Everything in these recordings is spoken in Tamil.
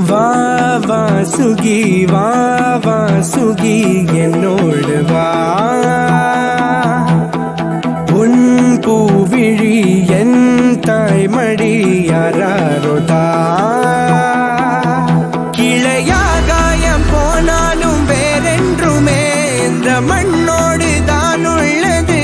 வா வா சுகி வா வா சுகி என்னோடு வா உன் பூவிழி என் தாய்மடி யாரோதா கிளையாகாயம் போனாலும் வேறென்றுமே இந்த மண்ணோடு தான் உள்ளது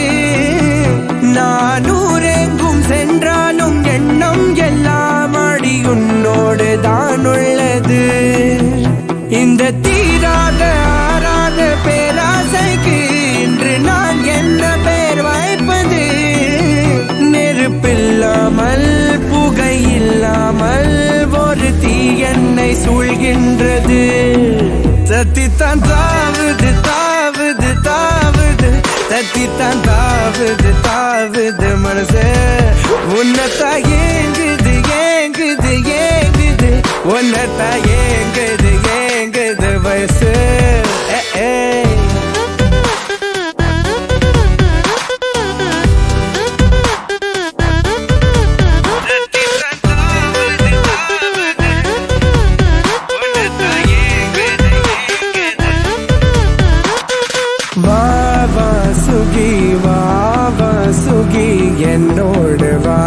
நானூரெங்கும் சென்றாலும் எண்ணம் எல்லாம் அடி உன்னோடு தான் உள்ளது இந்த தீராத ஆறாத பேராசைக்கு இன்று நான் என்ன பேர் வைப்பது நெருப்பில்லாமல் புகையில்லாமல் ஒரு தீ என்னை சூழ்கின்றது சத்தித்தான் தாவுது தாவுது தாவுது சத்தித்தான் தாவுது தாவுது மனசு உன்னத்தா ஏங்குது ஏங்குது ஏங்குது உன்னத்தா ஏங்குது ஏங்குது வயசு ஏ, ஏ. வா வா சுகி வா வா சுகி என்னோடு வா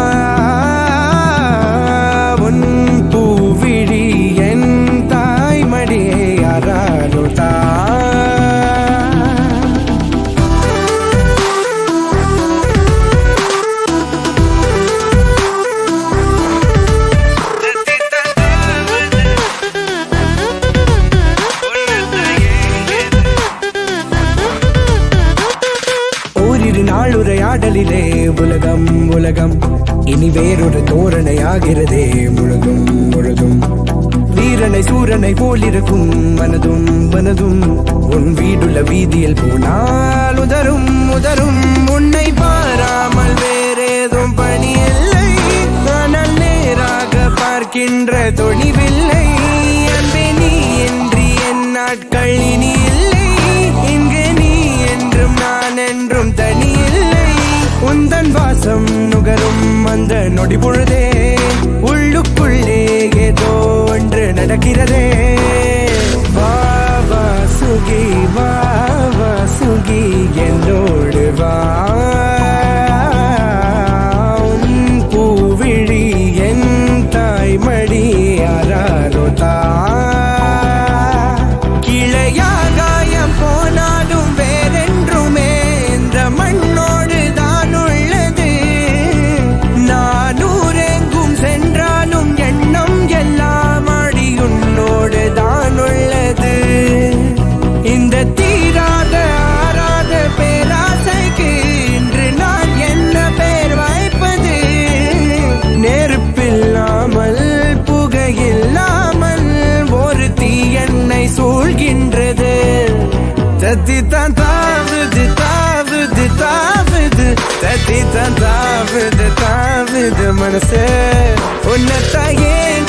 உன் பூவிழி என் தாய்மடியை யாராலுதா ஓரிரு நாள் உரையாடலிலே உலகம் உலகம் இனி வேறொரு தோரணையாகிறதே முழுதும் முழுதும் வீரனை சூரனை போலிருக்கும் மனதும் மனதும் உன் வீடுள்ள வீதியில் போனால் உதரும் உதரும் உன்னை பாராமல் வேறேதும் பணி இல்லை ஆனால் நேராக பார்க்கின்ற துணிவில்லை அன்பே நீ என்று என் நாட்கள் இனி இல்லை இங்கு நீ என்றும் நான் என்றும் தனி இல்லை உந்தன் வாசம் நுகரும் அந்த நொடி பொழுதே உள்ளுக்குள்ளே ஏதோ ஒன்று நடக்கிறதே வா வா சுகி வா வா சுகி என்னோடு வா உன் பூவிழி என் தாய்மடி யாரோதா கிளையாகாயம் போனாலும் வேறென்றுமே இந்த மண்ணோடு தான் உள்ளது நானூரெங்கும் சென்றாலும் எண்ணம் எல்லாம் அடி உன்னோடு தான் உள்ளது இந்த தீராத ஆறாத பேராசைக்கு இன்று நான் என்ன பேர் வைப்பது நெருப்பில்லாமல் புகையில்லாமல் ஒரு தீ என்னை சூழ்கின்றது தத்தித்தான் தாவுது தாவுது தாவுது தத்தித்தான் தாவுது தாவுது மனசு உன்னத்தா ஏன்